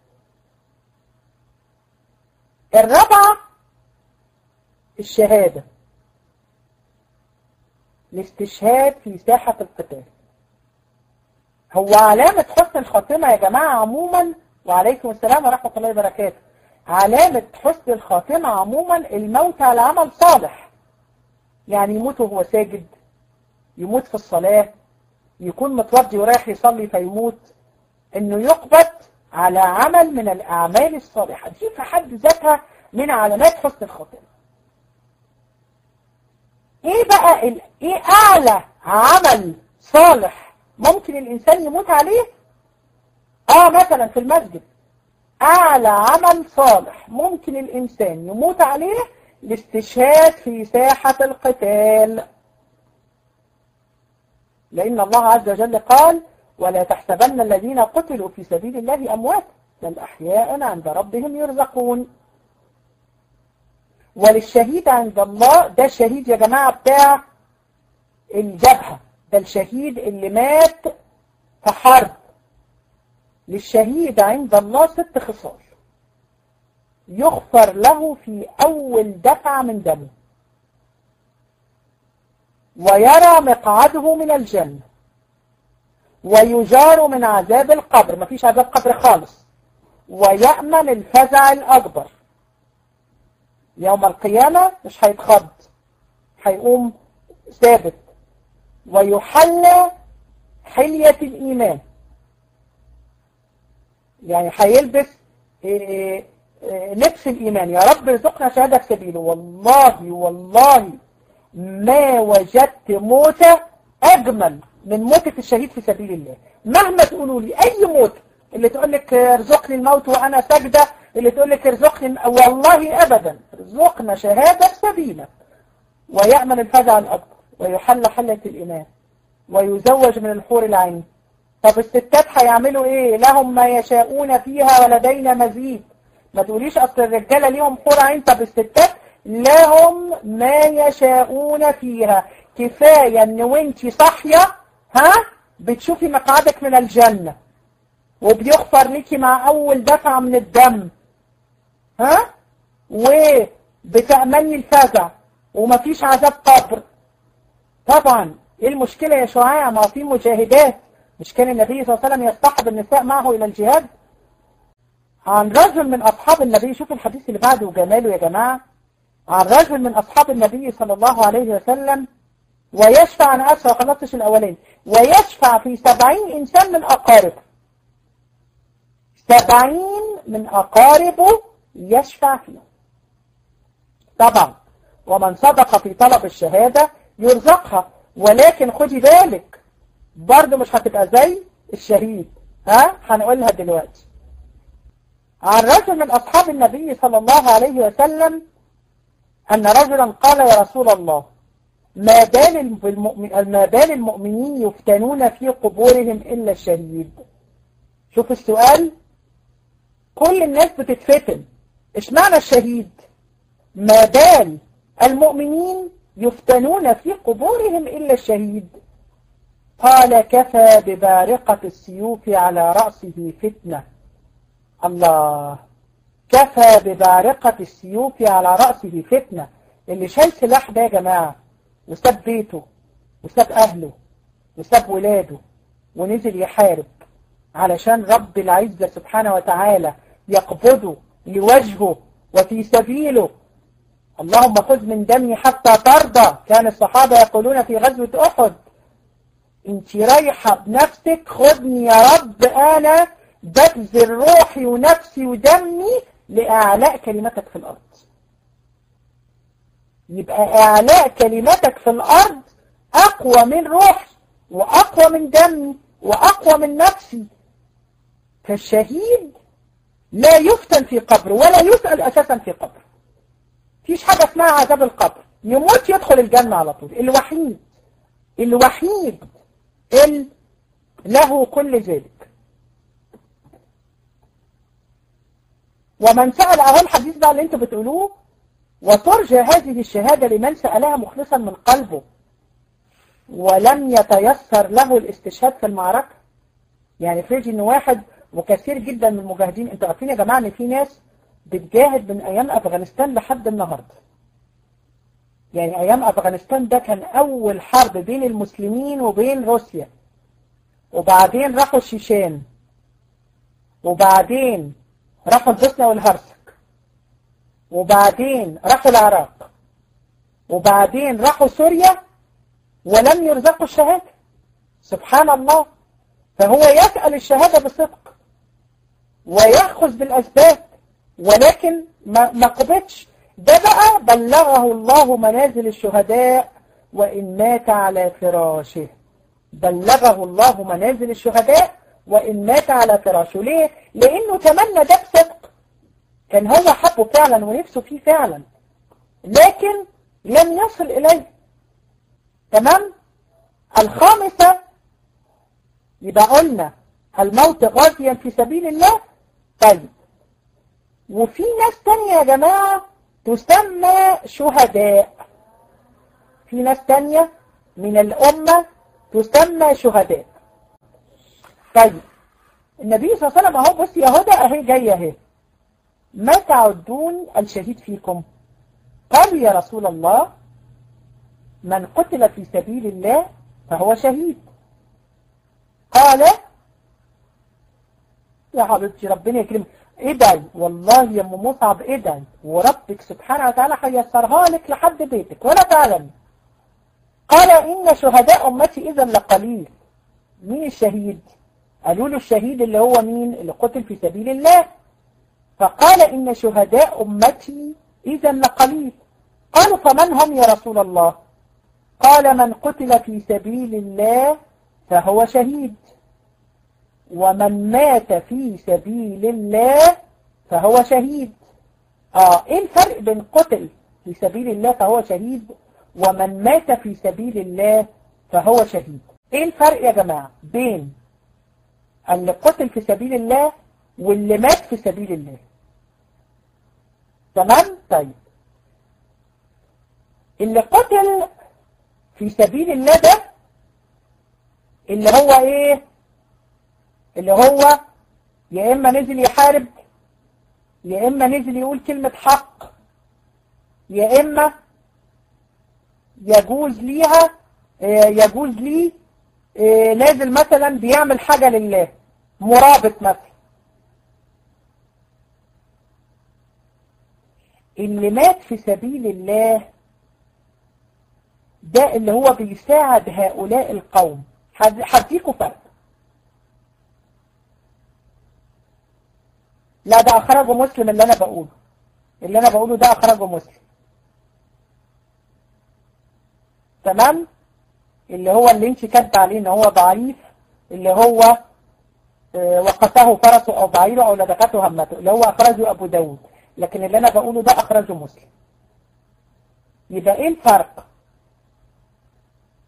الرابعة الشهادة الاستشهاد في ساحة القتال هو علامة حسن الخاتمة يا جماعة عموما وعليكم السلام ورحمة الله وبركاته علامة حسن الخاتمة عموما الموت على عمل صالح يعني يموت وهو ساجد يموت في الصلاة يكون متوضي ورايح يصلي فيموت انه يقبض على عمل من الاعمال الصالحة دي في حد ذاتها من علامات حسن الخاتمة ايه بقى ال... ايه اعلى عمل صالح ممكن الانسان يموت عليه اه مثلا في المسجد اعلى عمل صالح ممكن الانسان يموت عليه الاستشهاد في ساحة القتال لأن الله عز وجل قال ولا تحسبن الذين قتلوا في سبيل الله أموات بل أحياء عند ربهم يرزقون وللشهيد عند الله ده الشهيد يا جماعة بتاع الجبهة ده الشهيد اللي مات في حرب للشهيد عند الله ست خصال يغفر له في أول دفعة من دمه ويرى مقعده من الجنة ويجار من عذاب القبر مفيش عذاب قبر خالص ويأمن الفزع الأكبر يوم القيامة مش هيتخض هيقوم ثابت ويحلى حلية الإيمان يعني هيلبس إيه لبس الإيمان يا رب ارزقنا شهادة في سبيله والله والله ما وجدت موتة أجمل من موتة الشهيد في سبيل الله مهما تقولوا لي أي موت اللي تقول لك ارزقني الموت وأنا سجدة اللي تقول لك ارزقني والله أبدا ارزقنا شهادة في سبيلك ويأمن الفزع الأكبر ويحل حلة الإيمان ويزوج من الحور العين طب الستات هيعملوا ايه لهم ما يشاءون فيها ولدينا مزيد ما تقوليش اصل الرجاله ليهم حور عين طب الستات لهم ما يشاءون فيها كفايه ان وانتي صاحيه ها بتشوفي مقعدك من الجنه وبيغفر ليكي مع اول دفعه من الدم ها وبتأمني الفزع ومفيش عذاب قبر طبعا ايه المشكله يا شعاع ما في مجاهدات مش كان النبي صلى الله عليه وسلم يصطحب النساء معه الى الجهاد عن رجل من أصحاب النبي شوف الحديث اللي بعده وجماله يا جماعة عن رجل من أصحاب النبي صلى الله عليه وسلم ويشفع أنا أسفع خلصتش الأولين ويشفع في سبعين إنسان من أقاربه سبعين من أقاربه يشفع فيهم طبعا ومن صدق في طلب الشهادة يرزقها ولكن خدي بالك برضه مش هتبقى زي الشهيد ها هنقولها دلوقتي عن رجل من أصحاب النبي صلى الله عليه وسلم أن رجلا قال يا رسول الله ما بال المؤمن ما بال المؤمنين يفتنون في قبورهم إلا الشهيد شوف السؤال كل الناس بتتفتن ايش معنى الشهيد ما بال المؤمنين يفتنون في قبورهم إلا الشهيد قال كفى ببارقة السيوف على رأسه فتنة الله كفى ببارقة السيوف على رأسه فتنة اللي شايل سلاح ده يا جماعة وساب بيته وساب أهله وساب ولاده ونزل يحارب علشان رب العزة سبحانه وتعالى يقبضه لوجهه وفي سبيله اللهم خذ من دمي حتى ترضى كان الصحابة يقولون في غزوة أحد انت رايحة بنفسك خذني يا رب أنا ببذل روحي ونفسي ودمي لإعلاء كلمتك في الأرض يبقى إعلاء كلمتك في الأرض أقوى من روحي وأقوى من دمي وأقوى من نفسي فالشهيد لا يفتن في قبر ولا يسأل أساسا في قبر فيش حاجة اسمها عذاب القبر يموت يدخل الجنة على طول الوحيد الوحيد اللي له كل ذلك ومن سأل أهو الحديث بقى اللي انتوا بتقولوه وترجى هذه الشهادة لمن سألها مخلصا من قلبه ولم يتيسر له الاستشهاد في المعركة يعني فريجي ان واحد وكثير جدا من المجاهدين انتوا عارفين يا جماعة ان في ناس بتجاهد من ايام افغانستان لحد النهاردة يعني ايام افغانستان ده كان اول حرب بين المسلمين وبين روسيا وبعدين راحوا الشيشان وبعدين راحوا البوسنة والهرسك وبعدين راحوا العراق وبعدين راحوا سوريا ولم يرزقوا الشهادة سبحان الله فهو يسأل الشهادة بصدق ويأخذ بالأسباب ولكن ما, ما قبتش ده بقى بلغه الله منازل الشهداء وإن مات على فراشه بلغه الله منازل الشهداء وإن مات على فراشه ليه؟ لأنه تمنى ده بصدق كان هو حبه فعلا ونفسه فيه فعلا لكن لم يصل إليه تمام؟ الخامسة يبقى قلنا الموت غازيا في سبيل الله طيب وفي ناس تانية يا جماعة تسمى شهداء في ناس تانية من الأمة تسمى شهداء طيب النبي صلى الله عليه وسلم اهو بص يا هدى اهي جاية اهي ما تعدون الشهيد فيكم قالوا يا رسول الله من قتل في سبيل الله فهو شهيد قال يا حبيبتي ربنا يكرمك ادعي والله يا ام مصعب ادعي وربك سبحانه وتعالى هيسرها لك لحد بيتك ولا تعلم قال ان شهداء امتي اذا لقليل مين الشهيد قالوا له الشهيد اللي هو مين اللي قتل في سبيل الله فقال ان شهداء امتي اذا لقليل قالوا فمن هم يا رسول الله قال من قتل في سبيل الله فهو شهيد ومن مات في سبيل الله فهو شهيد اه ايه الفرق بين قتل في سبيل الله فهو شهيد ومن مات في سبيل الله فهو شهيد ايه الفرق يا جماعة بين اللي قتل في سبيل الله واللي مات في سبيل الله تمام طيب اللي قتل في سبيل الله ده اللي هو ايه اللي هو يا اما نزل يحارب يا اما نزل يقول كلمة حق يا اما يجوز ليها يجوز ليه نازل مثلا بيعمل حاجة لله مرابط مثلا اللي مات في سبيل الله ده اللي هو بيساعد هؤلاء القوم هديكوا فرق لا ده أخرجه مسلم اللي أنا بقوله اللي أنا بقوله ده أخرجه مسلم تمام اللي هو اللي انت كاتبه عليه ان هو ضعيف اللي هو اه وقته فرسه او بعيره او لدغته همته اللي هو اخرجه ابو داود لكن اللي انا بقوله ده اخرجه مسلم يبقى ايه الفرق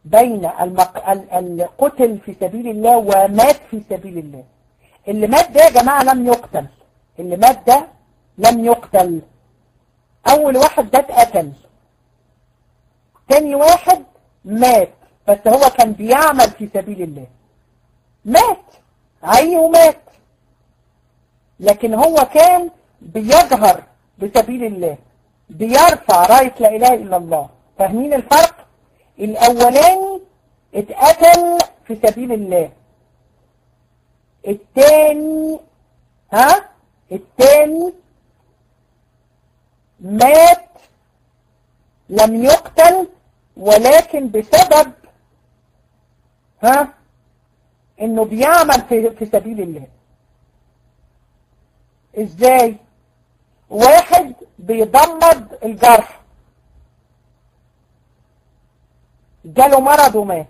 بين المق... القتل في سبيل الله ومات في سبيل الله اللي مات ده يا جماعة لم يقتل اللي مات ده لم يقتل أول واحد ده اتقتل تاني واحد مات بس هو كان بيعمل في سبيل الله مات عي ومات لكن هو كان بيجهر بسبيل الله بيرفع راية لا إله إلا الله فاهمين الفرق الأولاني اتقتل في سبيل الله التاني ها التاني مات لم يقتل ولكن بسبب ها انه بيعمل في, في سبيل الله ازاي واحد بيضمد الجرح جاله مرض ومات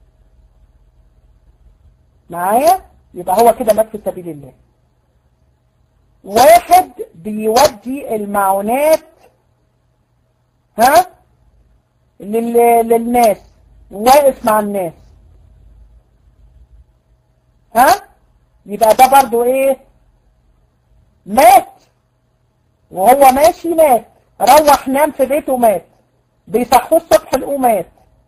معايا يبقى هو كده مات في سبيل الله واحد بيودي المعونات ها لل... للناس واقف مع الناس ها يبقى ده برضو ايه مات وهو ماشي مات روح نام في بيته مات بيصحوه الصبح لقوه مات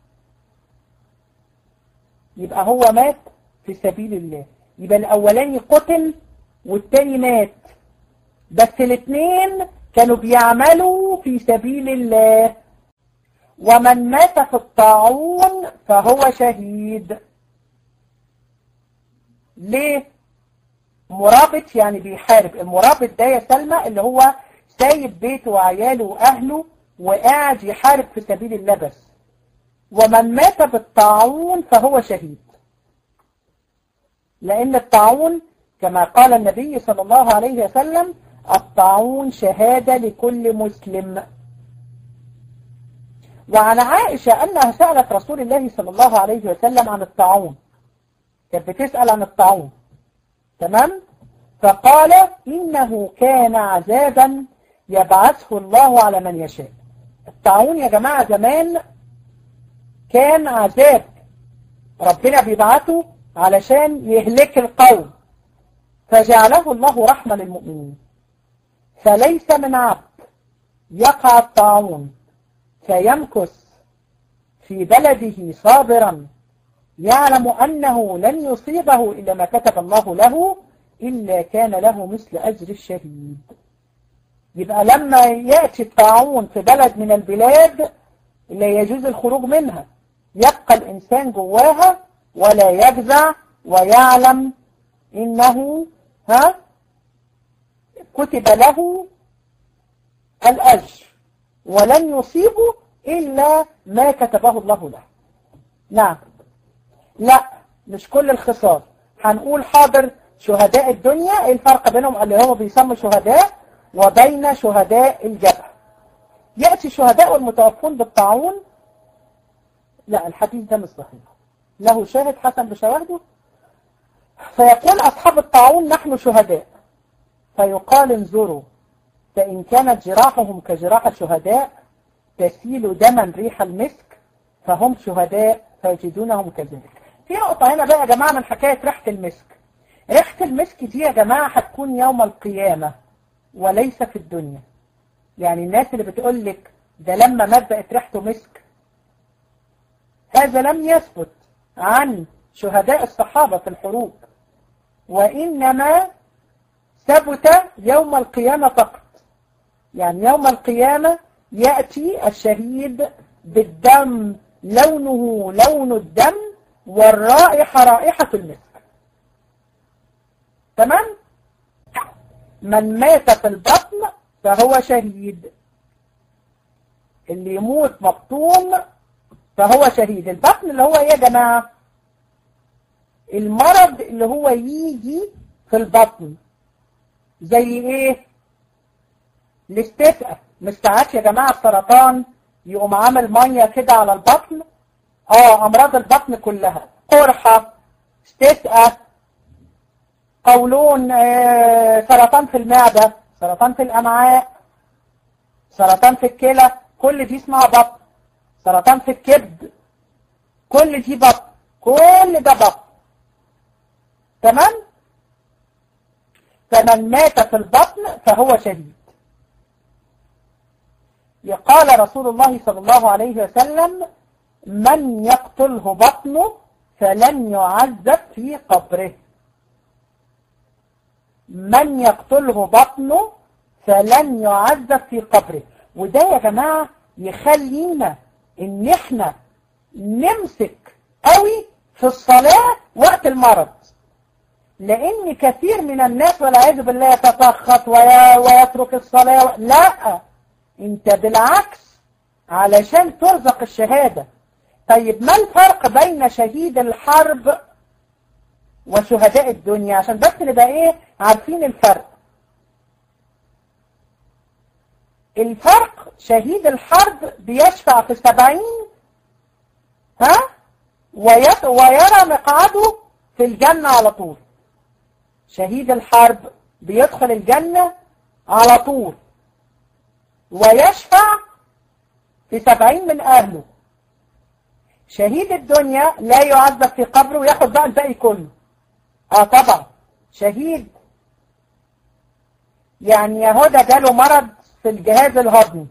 يبقى هو مات في سبيل الله يبقى الاولاني قتل والتاني مات بس الاثنين كانوا بيعملوا في سبيل الله ومن مات في الطاعون فهو شهيد ليه مرابط يعني بيحارب المرابط ده يا سلمى اللي هو سايب بيته وعياله واهله وقاعد يحارب في سبيل الله بس ومن مات بالطاعون فهو شهيد لان الطاعون كما قال النبي صلى الله عليه وسلم الطاعون شهادة لكل مسلم وعن عائشة أنها سألت رسول الله صلى الله عليه وسلم عن الطاعون كانت بتسأل عن الطاعون تمام فقال إنه كان عذابا يبعثه الله على من يشاء الطاعون يا جماعة زمان كان عذاب ربنا بيبعثه علشان يهلك القوم فجعله الله رحمة للمؤمنين فليس من عبد يقع الطاعون فيمكث في بلده صابرا يعلم أنه لن يصيبه إلا ما كتب الله له إلا كان له مثل أجر الشهيد يبقى لما يأتي الطاعون في بلد من البلاد لا يجوز الخروج منها يبقى الإنسان جواها ولا يجزع ويعلم إنه ها كتب له الأجر ولن يصيبه إلا ما كتبه الله له نعم لا مش كل الخصال هنقول حاضر شهداء الدنيا ايه الفرق بينهم اللي هو بيسمى شهداء وبين شهداء الجبهة يأتي الشهداء والمتوفون بالطاعون لا الحديث ده مش صحيح له شاهد حسن بشواهده فيقول أصحاب الطاعون نحن شهداء فيقال انظروا فإن كانت جراحهم كجراح الشهداء تسيل دما ريح المسك فهم شهداء فيجدونهم كذلك في نقطة هنا بقى يا جماعة من حكاية ريحة المسك ريحة المسك دي يا جماعة هتكون يوم القيامة وليس في الدنيا يعني الناس اللي بتقول لك ده لما مات بقت ريحته مسك هذا لم يثبت عن شهداء الصحابة في الحروب وإنما ثبت يوم القيامة فقط يعني يوم القيامة يأتي الشهيد بالدم لونه لون الدم والرائحة رائحة المسك تمام من مات في البطن فهو شهيد اللي يموت مبطون فهو شهيد البطن اللي هو ايه يا جماعة المرض اللي هو يجي في البطن زي ايه الاستسقاء مش ساعات يا جماعة السرطان يقوم عامل مية كده على البطن اه امراض البطن كلها قرحة استسقاء قولون آه سرطان في المعدة سرطان في الامعاء سرطان في الكلى كل دي اسمها بطن سرطان في الكبد كل دي بطن كل ده بطن تمام فمن مات في البطن فهو شهيد قال رسول الله صلى الله عليه وسلم من يقتله بطنه فلن يعذب في قبره من يقتله بطنه فلن يعذب في قبره وده يا جماعة يخلينا ان احنا نمسك قوي في الصلاة وقت المرض لان كثير من الناس والعياذ بالله يتسخط ويترك الصلاة لا انت بالعكس علشان ترزق الشهادة طيب ما الفرق بين شهيد الحرب وشهداء الدنيا عشان بس نبقى ايه عارفين الفرق الفرق شهيد الحرب بيشفع في سبعين ها ويرى مقعده في الجنة على طول شهيد الحرب بيدخل الجنة على طول ويشفع في سبعين من أهله شهيد الدنيا لا يعذب في قبره وياخد بقى الباقي كله اه طبعا شهيد يعني يهودا جاله مرض في الجهاز الهضمي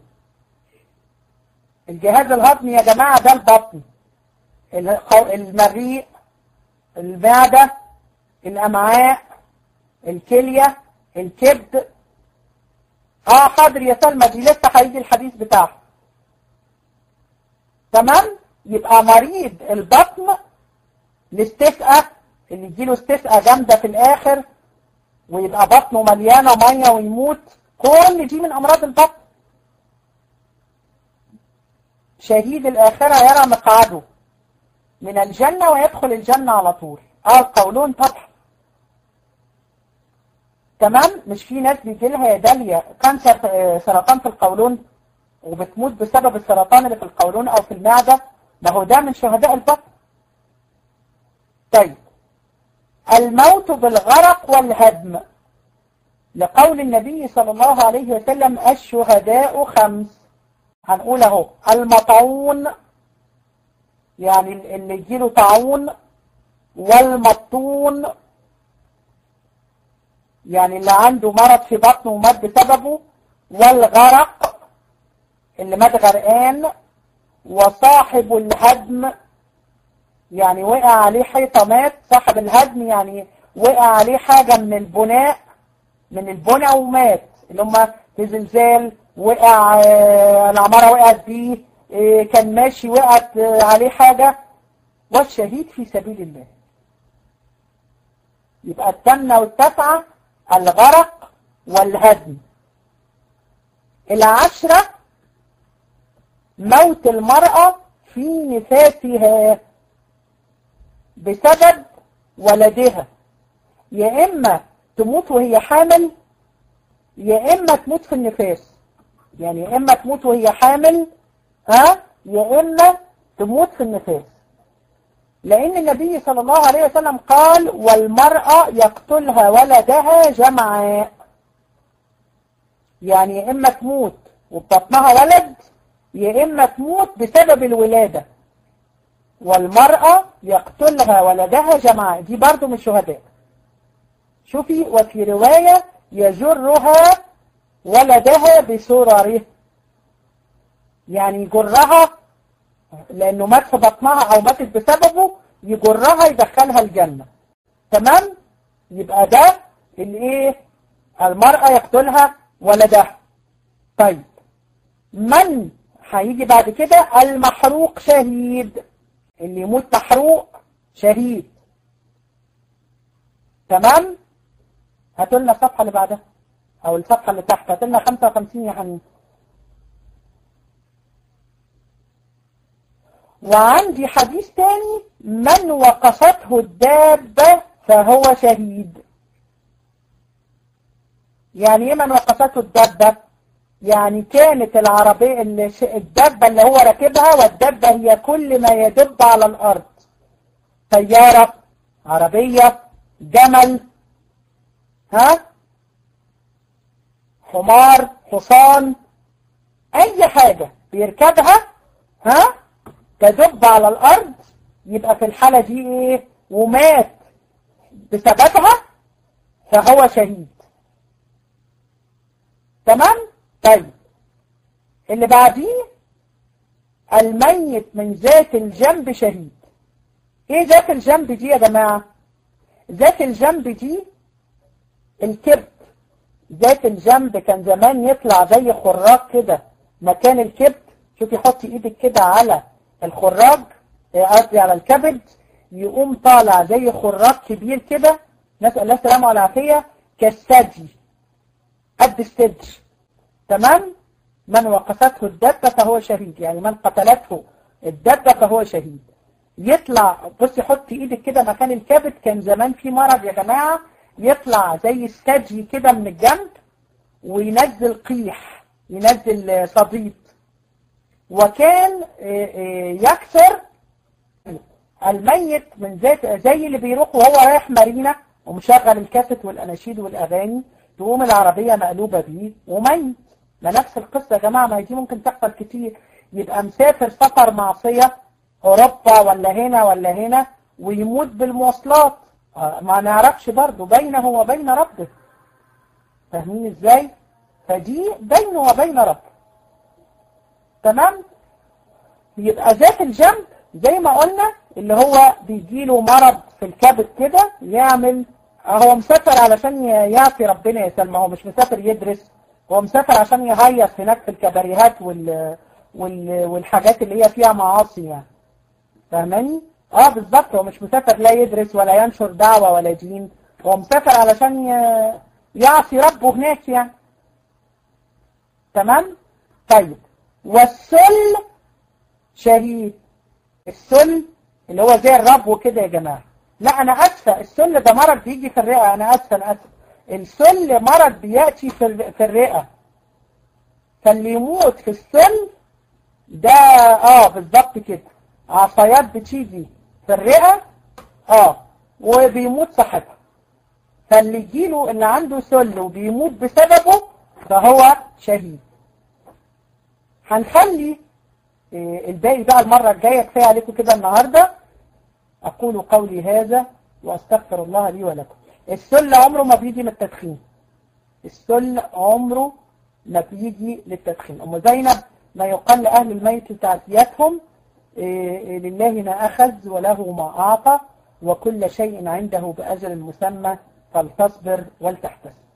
الجهاز الهضمي يا جماعة ده البطن المريء المعدة الأمعاء الكلية الكبد اه حاضر يا سلمى دي لسه هيجي الحديث بتاعها تمام يبقى مريض البطن الاستسقاء اللي يجيله استسقاء جامدة في الآخر ويبقى بطنه مليانة مية ويموت كل دي من أمراض البطن شهيد الآخرة يرى مقعده من الجنة ويدخل الجنة على طول اه قولون طبعا تمام مش في ناس بيجي لها يا داليا كانسر سرطان في القولون وبتموت بسبب السرطان اللي في القولون او في المعدة ما هو ده من شهداء البطن طيب الموت بالغرق والهدم لقول النبي صلى الله عليه وسلم الشهداء خمس هنقول اهو المطعون يعني اللي يجيله طاعون والمطون يعني اللي عنده مرض في بطنه ومات بسببه والغرق اللي مات غرقان وصاحب الهدم يعني وقع عليه حيطة مات صاحب الهدم يعني وقع عليه حاجة من البناء من البناء ومات اللي هم في زلزال وقع العمارة وقعت بيه كان ماشي وقعت عليه حاجة والشهيد في سبيل الله يبقى التامنة والتسعة الغرق والهدم العشرة موت المرأة في نفاسها بسبب ولدها يا إما تموت وهي حامل يا إما تموت في النفاس يعني يا إما تموت وهي حامل ها يا إما تموت في النفاس لأن النبي صلى الله عليه وسلم قال والمرأة يقتلها ولدها جمعاء يعني يا إما تموت وبطنها ولد يا إما تموت بسبب الولادة والمرأة يقتلها ولدها جمعاء دي برضو من الشهداء شوفي وفي رواية يجرها ولدها بسرره يعني يجرها لأنه مات في بطنها أو ماتت بسببه يجرها يدخلها الجنة تمام يبقى ده الايه المرأة يقتلها ولدها طيب من هيجي بعد كده المحروق شهيد اللي يموت محروق شهيد تمام هاتوا لنا الصفحة اللي بعدها او الصفحة اللي تحت هاتوا لنا 55 يا حنين وعندي حديث تاني من وقفته الدابة فهو شهيد يعني ايه من وقفته الدابة يعني كانت العربية الدابة اللي هو راكبها والدابة هي كل ما يدب على الأرض طيارة عربية جمل ها حمار حصان أي حاجة بيركبها ها تدب على الأرض يبقى في الحالة دي ايه ومات بسببها فهو شهيد تمام طيب اللي بعديه الميت من ذات الجنب شهيد ايه ذات الجنب دي يا جماعة ذات الجنب دي الكبد ذات الجنب كان زمان يطلع زي خراج كده مكان الكبد شوفي حطي ايدك كده على الخراج قصدي على الكبد يقوم طالع زي خراج كبير كده نسأل الله السلامة والعافية كالثدي قد الثدي تمام من وقفته الدبة فهو شهيد يعني من قتلته الدبة فهو شهيد يطلع بصي حطي ايدك كده مكان الكبد كان زمان في مرض يا جماعة يطلع زي الثدي كده من الجنب وينزل قيح ينزل صديد وكان يكسر الميت من ذات زي اللي بيروح وهو رايح مارينا ومشغل الكاسيت والاناشيد والاغاني تقوم العربية مقلوبة بيه وميت ما نفس القصة يا جماعة ما هي دي ممكن تحصل كتير يبقى مسافر سفر معصية اوروبا ولا هنا ولا هنا ويموت بالمواصلات ما نعرفش برضه بينه وبين ربه فاهمين ازاي فدي بينه وبين ربه تمام يبقى ذات الجنب زي ما قلنا اللي هو بيجيله مرض في الكبد كده يعمل هو مسافر علشان يعصي ربنا يا سلمى هو مش مسافر يدرس هو مسافر عشان يهيص هناك في الكباريهات وال... وال... والحاجات اللي هي فيها معاصي يعني فاهماني؟ اه بالظبط هو مش مسافر لا يدرس ولا ينشر دعوة ولا دين هو مسافر علشان ي... يعصي ربه هناك يعني تمام؟ طيب والسل شهيد السل اللي هو زي الرب كده يا جماعة لا انا اسفة السل ده مرض بيجي في الرئة انا اسفة انا اسفة السل مرض بيأتي في في الرئة فاللي يموت في السل ده اه بالظبط كده عصايات بتيجي في الرئة اه وبيموت صاحبها فاللي يجيله اللي عنده سل وبيموت بسببه فهو شهيد هنخلي الباقي بقى المرة الجاية كفاية عليكم كده النهاردة أقول قولي هذا وأستغفر الله لي ولكم السل عمره ما بيجي من التدخين السل عمره ما بيجي للتدخين أم زينب ما يقال لأهل الميت تعزيتهم لله ما أخذ وله ما أعطى وكل شيء عنده بأجل مسمى فلتصبر ولتحتسب